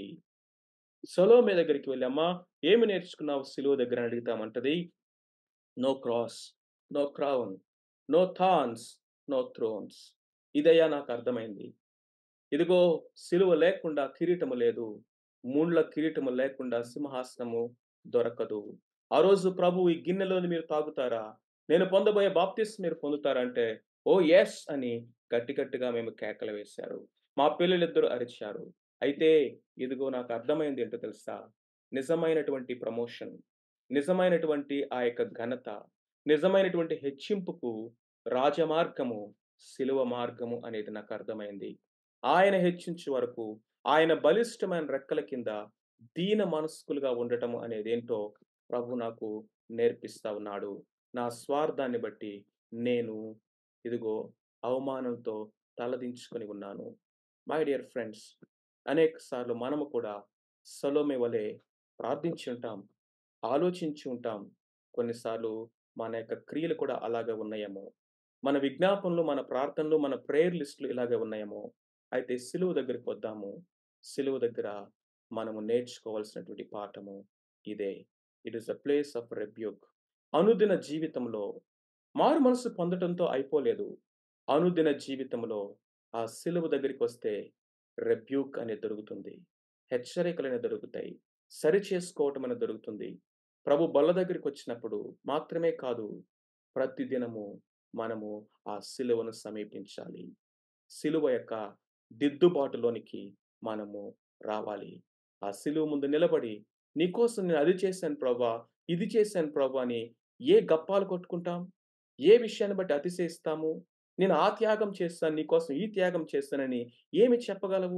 సొలోమే దగ్గరికి వెళ్ళమ్మా ఏమి నేర్చుకున్నావు సిలువ దగ్గర అని అడుగుతామంటది no cross no crown no thorns no thrones ఇదయ్యా నాకు అర్థమైంది ఇదిగో సిలువ లేకుండా కిరీటము లేదు మూండ్ల కిరీటము లేకుండా సింహాసనము దొరకదు ఆ రోజు ప్రభు ఈ గిన్నెలోని మీరు తాగుతారా నేను పొందబోయే బాప్తిస్ మీరు పొందుతారంటే ఓ ఎస్ అని గట్టి గట్టిగా మేము కేకలు వేశారు మా పిల్లలిద్దరూ అరిచారు అయితే ఇదిగో నాకు అర్థమైంది ఏంటో తెలుసా నిజమైనటువంటి ప్రమోషన్ నిజమైనటువంటి ఆ యొక్క ఘనత నిజమైనటువంటి హెచ్చింపుకు రాజమార్గము శిలువ మార్గము అనేది నాకు అర్థమైంది ఆయన హెచ్చించే వరకు ఆయన బలిష్టమైన రెక్కల కింద దీన మనస్కులుగా ఉండటము అనేది ఏంటో ప్రభు నాకు నేర్పిస్తా ఉన్నాడు. నా స్వార్థాన్ని బట్టి నేను ఇదిగో అవమానంతో తలదించుకొని ఉన్నాను. మై డియర్ ఫ్రెండ్స్ అనేక సార్లు మనము కూడా సొలొమె వలె ప్రార్థించి ఉంటాం. ఆలోచించి ఉంటాం. కొన్నిసార్లు మన యొక్క క్రియలు కూడా అలాగే ఉన్నాయేమో! మన విజ్ఞాపనలు, మన ప్రార్థనలు, మన ప్రేయర్ లిస్ట్‌లు ఇలాగే ఉన్నాయేమో! అయితే సిలువ దగ్గరికి వద్దాము. సిలువ దగ్గర మనము నేర్చుకోవాల్సినటువంటి పాఠము ఇదే. It is a place of rebuke. అనుదిన జీవితంలో మారు మనసు పొందటంతో అయిపోలేదు. అనుదిన జీవితంలో ఆ సిలువ దగ్గరికొస్తే రెబ్యూక్ అనేది దొరుకుతుంది. హెచ్చరికలనేవి దొరుకుతాయి. సరిచేసుకోవటం అనేది దొరుకుతుంది. ప్రభు బల్ల దగ్గరికొచ్చినప్పుడు మాత్రమే కాదు, ప్రతిదినము మనము ఆ సిలువను సమీపించాలి. సిలువ యొక్క దిద్దుబాటులోనికి మనము రావాలి. ఆ సిలువ ముందు నిలబడి, నీకోసం నేను అది చేశాను ప్రభా, ఇది చేశాను ప్రభా అని ఏ గప్పాలు కొట్టుకుంటాం? ఏ విషయాన్ని బట్టి అతిశయిస్తాము? నేను ఆ త్యాగం చేశాను, నీకోసం ఈ త్యాగం చేశానని ఏమి చెప్పగలవు?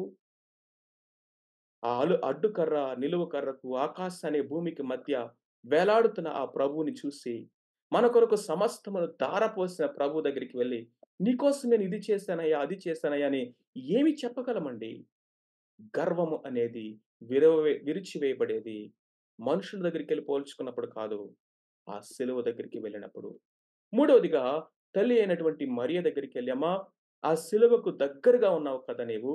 ఆ అలు అడ్డుకర్ర, నిలువు కర్రకు, ఆకాశానికి, భూమికి మధ్య వేలాడుతున్న ఆ ప్రభువుని చూసి, మన కొరకు సమస్తమును ధారపోసిన ప్రభువు దగ్గరికి వెళ్లి, నీకోసం నేను ఇది చేశానయ్యా, అది చేశానయ్యా అని ఏమి చెప్పగలమండి? గర్వము అనేది విరవవే విరిచివేయబడేది మనుషుల దగ్గరికెళ్లి పోల్చుకున్నప్పుడు కాదు, ఆ సిలువ దగ్గరికి వెళ్ళినప్పుడు. మూడవదిగా తల్లి అయినటువంటి మరియ దగ్గరికెళ్లి, అమ్మా ఆ సిలువకు దగ్గరగా ఉన్నావు కదా నీవు.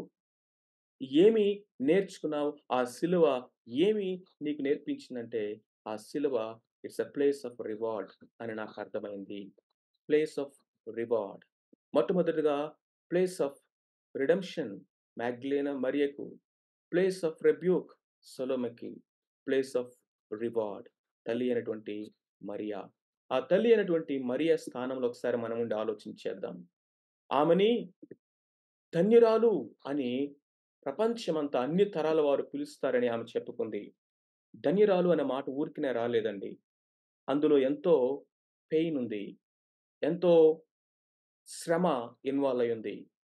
ఏమి నేర్చుకున్నావు? ఆ సిలువ ఏమి నీకు నేర్పించిందంటే, ఆ సిలువ it's a place of reward అని నాకు అర్థమైంది. Place of reward. మొట్టమొదటిగా ప్లేస్ ఆఫ్ రిడెంప్షన్ మాగ్దలేనా మరియకు. ప్లేస్ ఆఫ్ రెబ్యూక్ సొలొమెకి. ప్లేస్ ఆఫ్ రివార్డ్ తల్లి అయినటువంటి మరియ. ఆ తల్లి అయినటువంటి మరియ స్థానంలో ఒకసారి మనం ఉండి ఆలోచించేద్దాం. ఆమెని ధన్యురాలు అని ప్రపంచమంతా అన్ని తరాల వారు పిలుస్తారని ఆమె చెప్పుకుంది. ధన్యురాలు అనే మాట ఊరికనే రాలేదండి. అందులో ఎంతో పెయిన్ ఉంది. ఎంతో శ్రమ ఇన్వాల్వ్ అయ్యుంది.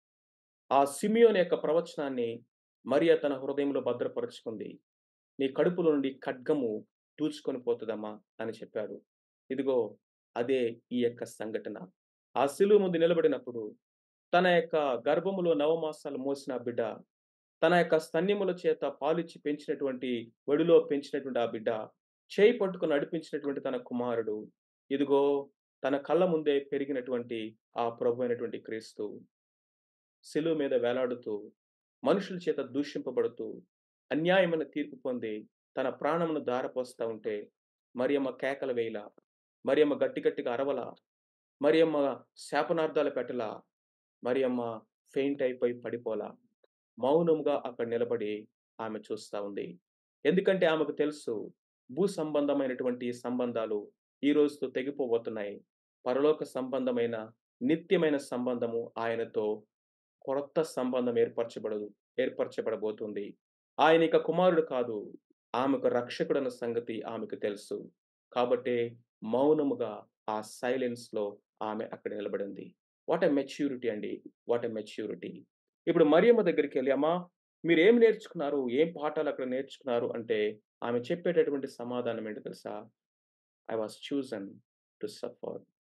ఆ సిమియోను యొక్క ప్రవచనాన్ని మరియ తన హృదయంలో భద్రపరుచుకుంది. నీ కడుపులో నుండి ఖడ్గము దూచుకొని పోతదమ్మా అని చెప్పాడు. ఇదిగో అదే ఈ యొక్క సంఘటన. ఆ సిలువ ముందు నిలబడినప్పుడు తన యొక్క గర్భములో నవమాసాలు మోసిన ఆ బిడ్డ, తన యొక్క స్తన్యముల చేత పాలిచ్చి పెంచినటువంటి ఒడిలో పెంచినటువంటి ఆ బిడ్డ, చేయి పట్టుకొని నడిపించినటువంటి తన కుమారుడు, ఇదిగో తన కళ్ళ ముందే పెరిగినటువంటి ఆ ప్రభువైనటువంటి క్రీస్తు. సిలువ మీద వేలాడుతూ, మనుషుల చేత దూషింపబడుతూ, అన్యాయమైన తీర్పు పొంది, తన ప్రాణమును ధారపోస్తా ఉంటే, మరియమ్మ కేకలు వేయలా, మరియమ్మ గట్టి గట్టిగా అరవలా, మరియమ్మ శాపనార్థాలు పెట్టలా, మరియమ్మ ఫెయింట్ అయిపోయి పడిపోలా. మౌనముగా అక్కడ నిలబడి ఆమె చూస్తా ఉంది. ఎందుకంటే ఆమెకు తెలుసు, భూ సంబంధమైనటువంటి సంబంధాలు ఈ రోజుతో తెగిపోబోతున్నాయి. పరలోక సంబంధమైన, నిత్యమైన సంబంధము ఆయనతో కొత్త సంబంధం ఏర్పరచబడదు ఏర్పరచబడబోతుంది. ఆయన ఇక కుమారుడు కాదు. ఆమెకు రక్షకుడన్న సంగతి ఆమెకు తెలుసు. కాబట్టే మౌనముగా ఆ సైలెన్స్‌లో ఆమె అక్కడ నిలబడింది. వాట్ ఎ మెచ్యూరిటీ అండి. What a maturity. ఇప్పుడు మరియమ్మ దగ్గరికెళ్లి, అమ్మా మీరేమి నేర్చుకున్నారు? ఏం పాఠాలు అక్కడ నేర్చుకున్నారు? అంటే ఆమె చెప్పేటటువంటి సమాధానం ఏంటో తెలుసా? I was chosen to suffer.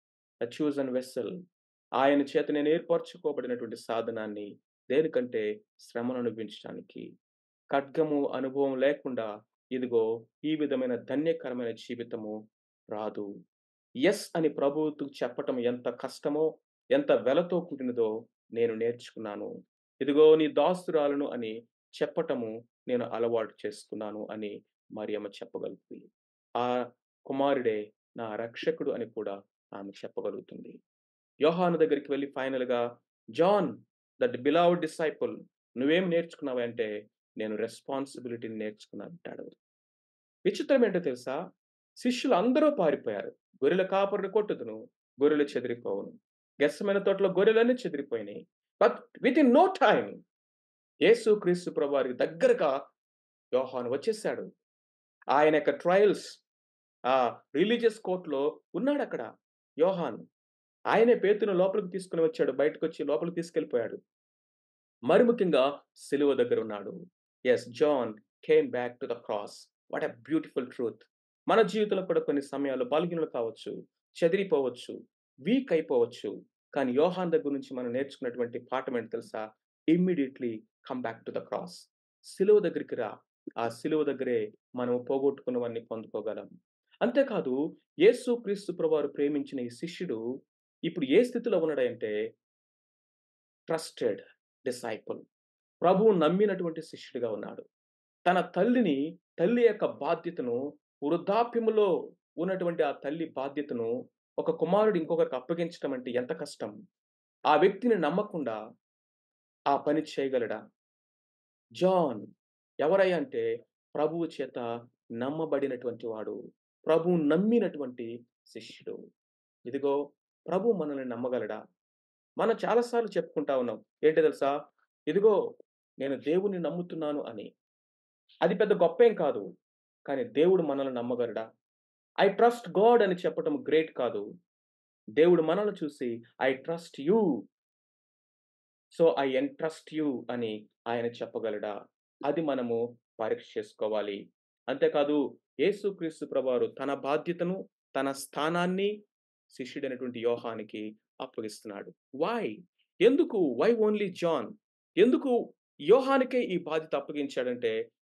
A chosen vessel. ఆయన చేత నేను ఏర్పరచుకోబడినటువంటి సాధనాన్ని దేనికంటే శ్రమను అనుభవించడానికి. ఖడ్గము అనుభవం లేకుండా ఇదిగో ఈ విధమైన ధన్యకరమైన జీవితము రాదు. యెస్ అని ప్రభువుతో చెప్పటం ఎంత కష్టమో, ఎంత వెలతో కూడినదో నేను నేర్చుకున్నాను. ఇదిగో నీ దాసురాలను అని చెప్పటము నేను అలవాటు చేసుకున్నాను అని మరియమ్మ చెప్పగలుగుతుంది. ఆ కుమారుడే నా రక్షకుడు అని కూడా ఆమె చెప్పగలుగుతుంది. యోహాను దగ్గరికి వెళ్లి ఫైనల్‌గా జాన్ దట్ బిలవడ్ డిసైపుల్ నువ్వేం నేర్చుకున్నావు అంటే, నేను రెస్పాన్సిబిలిటీని నేర్చుకున్నాను అంటాడు. విచిత్రం ఏంటో తెలుసా? శిష్యులు అందరూ పారిపోయారు. గొర్రెల కాపరిని కొట్టుదును, గొర్రెలు చెదిరిపోవును. గెత్సెమనే తోటలో గొర్రెలన్నీ చెదిరిపోయినాయి. But within no time Yesu Kristu ప్రభువారికి దగ్గరగా యోహాను వచ్చేసాడు. ఆయన యొక్క ట్రయల్స్ ఆ రిలీజియస్ కోర్ట్‌లో ఉన్నాడక్కడ యోహాను. ఆయనే పేతురుని లోపలికి తీసుకొని వచ్చాడు. బయటకొచ్చి లోపలికి తీసుకెళ్ళిపోయాడు. మరి ముఖ్యంగా సిలువ దగ్గర ఉన్నాడు. Yes John came back to the cross. What a beautiful truth. మన జీవితంలో కూడా కొన్ని సమయాల్లో బలహీనులు కావచ్చు, చెదిరిపోవచ్చు, వీక్ అయిపోవచ్చు. కానీ యోహాను దగ్గర నుంచి మనం నేర్చుకున్నటువంటి పాఠం ఏంటో తెలుసా? Immediately come back to the cross. సిలువ దగ్గరికి రా. ఆ సిలువ దగ్గరే మనం పోగొట్టుకున్నవన్నీ పొందుకోగలం. అంతేకాదు యేసు క్రీస్తు ప్రభువారు ప్రేమించిన ఈ శిష్యుడు ఇప్పుడు ఏ స్థితిలో ఉన్నాడంటే ట్రస్టెడ్ డిసైపుల్. ప్రభువు నమ్మినటువంటి శిష్యుడిగా ఉన్నాడు. తన తల్లిని, తల్లి యొక్క బాధ్యతను వృద్ధాప్యములో ఉన్నటువంటి ఆ తల్లి బాధ్యతను ఒక కుమారుడు ఇంకొకరికి అప్పగించటం అంటే ఎంత కష్టం. ఆ వ్యక్తిని నమ్మకుండా ఆ పని చేయగలడా? జాన్ ఎవరయ్యా అంటే ప్రభువు చేత నమ్మబడినటువంటి వాడు. ప్రభువు నమ్మినటువంటి శిష్యుడు. ఇదిగో ప్రభువు మనల్ని నమ్మగలడా? మనం చాలా సార్లు చెప్పుకుంటా ఉన్నాం. ఏంటో తెలుసా? ఇదిగో నేను దేవుడిని నమ్ముతున్నాను అని. అది పెద్ద గొప్పేం కాదు. కానీ దేవుడు మనల్ని నమ్మగలడా? ఐ ట్రస్ట్ గాడ్ అని చెప్పటం గ్రేట్ కాదు. దేవుడు మనల్ని చూసి I trust you. So I entrust you అని ఆయన చెప్పగలడా? అది మనము పరీక్ష చేసుకోవాలి. అంతేకాదు యేసుక్రీస్తు ప్రభువారు తన బాధ్యతను, తన స్థానాన్ని శిష్యుడైనటువంటి యోహానికి అప్పగిస్తున్నాడు. వై? ఎందుకు? Why only John? ఎందుకు యోహానికే ఈ బాధ్యత అప్పగించాడంటే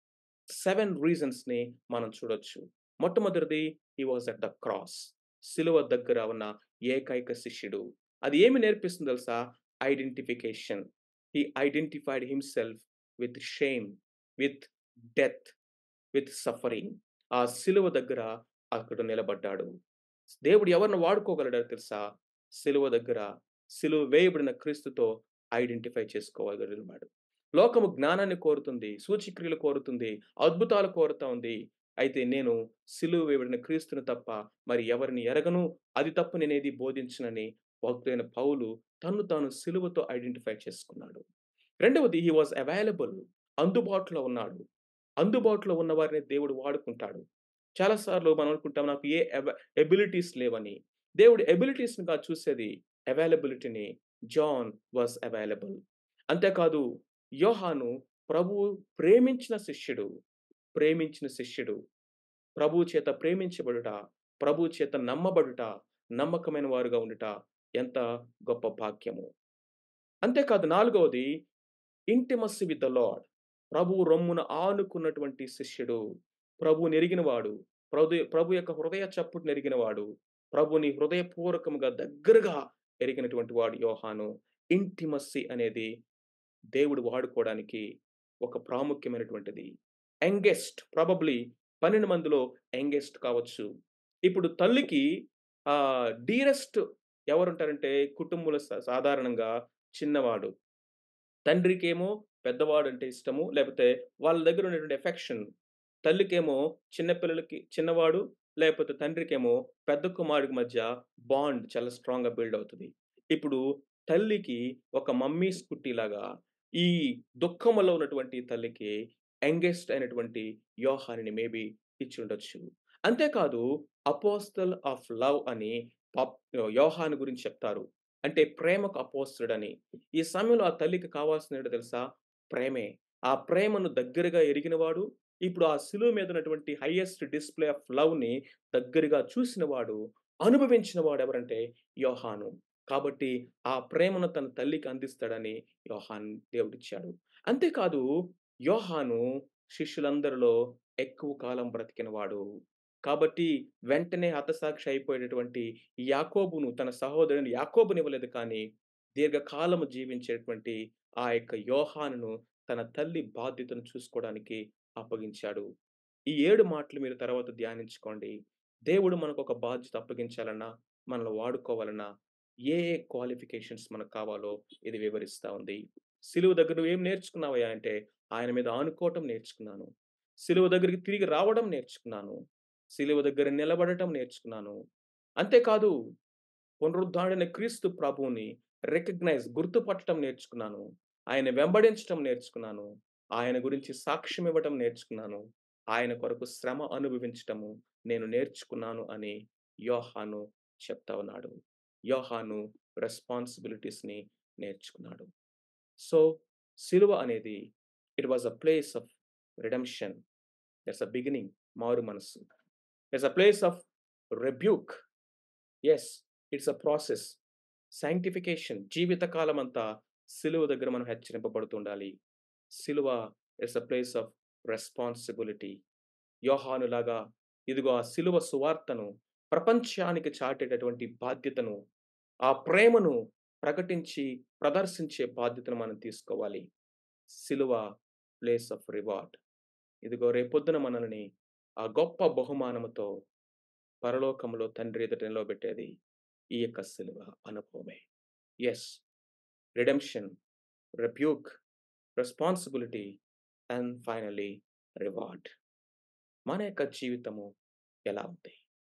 7 రీజన్స్‌ని మనం చూడొచ్చు. మొట్టమొదటిది he was at the cross. సిలువ దగ్గర ఉన్న ఏకైక శిష్యుడు. అది ఏమి నేర్పిస్తుంది తెలుసా? Identification. He identified himself with shame, with death, with suffering. ఆ సిలువ దగ్గర అక్కడ నిలబడ్డాడు. దేవుడు ఎవరిని వాడుకోగలడో తెలుసా? సిలువ దగ్గర సిలువ వేయబడిన క్రీస్తుతో ఐడెంటిఫై చేసుకోగలిగినవాడు. లోకము జ్ఞానాన్ని కోరుతుంది, సూచక్రియలు కోరుతుంది, అద్భుతాలు కోరుతా ఉంది. అయితే నేను సిలువ వేయబడిన క్రీస్తును తప్ప మరి ఎవరిని ఎరగను, అది తప్ప నేనేది బోధించనని భక్తుడైన పౌలు తన్ను తాను సిలువతో ఐడెంటిఫై చేసుకున్నాడు. రెండవది హి వాస్ అవైలబుల్. అందుబాటులో ఉన్నాడు. అందుబాటులో ఉన్న వారిని దేవుడు వాడుకుంటాడు. చాలా సార్లు మనం అనుకుంటాం నాకు ఏ ఎవ ఎబిలిటీస్ లేవని. దేవుడు ఎబిలిటీస్‌ని కాదు చూసేది అవైలబిలిటీని. John was available. అంతేకాదు యోహాను ప్రభువు ప్రేమించిన శిష్యుడు. ప్రేమించిన శిష్యుడు. ప్రభువు చేత ప్రేమించబడుట, ప్రభువు చేత నమ్మబడుట, నమ్మకమైన వారుగా ఉండుట ఎంత గొప్ప భాగ్యము. అంతేకాదు నాలుగవది ఇంటిమసీ విత్ ద లార్డ్. ప్రభువు రొమ్మున ఆనుకున్నటువంటి శిష్యుడు. ప్రభువుని ఎరిగినవాడు. ప్రభు ప్రభు యొక్క హృదయ చప్పుడుని ఎరిగినవాడు. ప్రభుని హృదయపూర్వకముగా దగ్గరగా ఎరిగినటువంటి వాడు యోహాను. ఇంటిమసీ అనేది దేవుడు వాడుకోవడానికి ఒక ప్రాముఖ్యమైనటువంటిది. యంగెస్ట్ ప్రాబబ్లీ 12 మందిలో యంగెస్ట్ కావచ్చు. ఇప్పుడు తల్లికి ఆహ్, డీరెస్ట్ ఎవరుంటారంటే కుటుంబంలో స సాధారణంగా చిన్నవాడు. తండ్రికేమో పెద్దవాడంటే ఇష్టము. లేపోతే వాళ్ళ దగ్గర ఉన్నటువంటి ఎఫెక్షన్. తల్లికేమో చిన్న పిల్లలకి చిన్నవాడు, లేపోతే తండ్రికేమో పెద్ద కుమారుడికి మధ్య బాండ్ చాలా స్ట్రాంగ్‌గా బిల్డ్ అవుతది. ఇప్పుడు తల్లికి ఒక మమ్మీస్ కుట్టిలాగా ఈ దుఃఖములో ఉన్నటువంటి తల్లికి యంగెస్ట్ అయినటువంటి యోహానుని మేబీ ఇచ్చుండొచ్చు. అంతేకాదు అపోస్తల్ ఆఫ్ లవ్ అని పప్ యోహాను గురించి చెప్తారు. అంటే ప్రేమకు అపోస్తలుడని. ఈ సమయంలో ఆ తల్లికి కావాల్సిందేంటో తెలుసా? ప్రేమే. ఆ ప్రేమను దగ్గరగా ఎరిగినవాడు, ఇప్పుడు ఆ సిలువ మీద ఉన్నటువంటి హైయెస్ట్ డిస్‌ప్లే ఆఫ్ లవ్‌ని దగ్గరగా చూసినవాడు, అనుభవించిన వాడెవరంటే యోహాను. కాబట్టి ఆ ప్రేమను తన తల్లికి అందిస్తాడని యోహాను దేవుడిచ్చాడు. అంతేకాదు యోహాను శిష్యులందరిలో ఎక్కువ కాలం బ్రతికినవాడు. కాబట్టి వెంటనే హతసాక్షి అయిపోయేటటువంటి యాకోబును తన సహోదరుని యాకోబునివ్వలేదు కానీ, దీర్ఘకాలము జీవించేటువంటి ఆ యొక్క యోహానును తన తల్లి బాధ్యతను చూసుకోవడానికి అప్పగించాడు. ఈ 7 మాటలు మీరు తర్వాత ధ్యానించుకోండి. దేవుడు మనకొక బాధ్యత అప్పగించాలన్నా, మనల్ని వాడుకోవాలన్నా, ఏ ఏ క్వాలిఫికేషన్స్ మనకు కావాలో ఇది వివరిస్తా ఉంది. సిలువ దగ్గర నువ్వేం నేర్చుకున్నావయ్యా అంటే, ఆయన మీద ఆనుకోవటం నేర్చుకున్నాను. సిలువ దగ్గరికి తిరిగి రావడం నేర్చుకున్నాను. సిలువ దగ్గర నిలబడటం నేర్చుకున్నాను. అంతేకాదు పునరుద్ధానుడైన క్రీస్తు ప్రభువుని రికగ్నైజ్ గుర్తుపట్టటం నేర్చుకున్నాను. ఆయన వెంబడించటం నేర్చుకున్నాను. ఆయన గురించి సాక్ష్యం ఇవ్వటం నేర్చుకున్నాను. ఆయన కొరకు శ్రమ అనుభవించటము నేను నేర్చుకున్నాను అని యోహాను చెప్తా ఉన్నాడు. యోహాను రెస్పాన్సిబిలిటీస్‌ని నేర్చుకున్నాడు. సో, సిలువ అనేది it was a place of redemption. That's a beginning మారు మనస్సు. It's a place of rebuke. Yes. It's a process. Sanctification జీవితకాలం అంతా సిలువ దగ్గర మనం హెచ్చరింపబడుతుండాలి. సిలువ it's a place of responsibility. యోహానులాగా ఇదిగో ఆ సిలువ సువార్తను ప్రపంచానికి చాటేటటువంటి బాధ్యతను, ఆ ప్రేమను ప్రకటించి, ప్రదర్శించే బాధ్యతను మనం తీసుకోవాలి. సిలువ ప్లేస్ ఆఫ్ రివార్డ్. ఇదిగో రేపొద్దున మనల్ని ఆ గొప్ప బహుమానముతో పరలోకంలో తండ్రి ఎదుట నిలవబెట్టేది ఈ యొక్క సిలువ అనుభవమే. Yes. Redemption, rebuke, responsibility and finally reward. మన యొక్క జీవితము ఎలా ఉంది?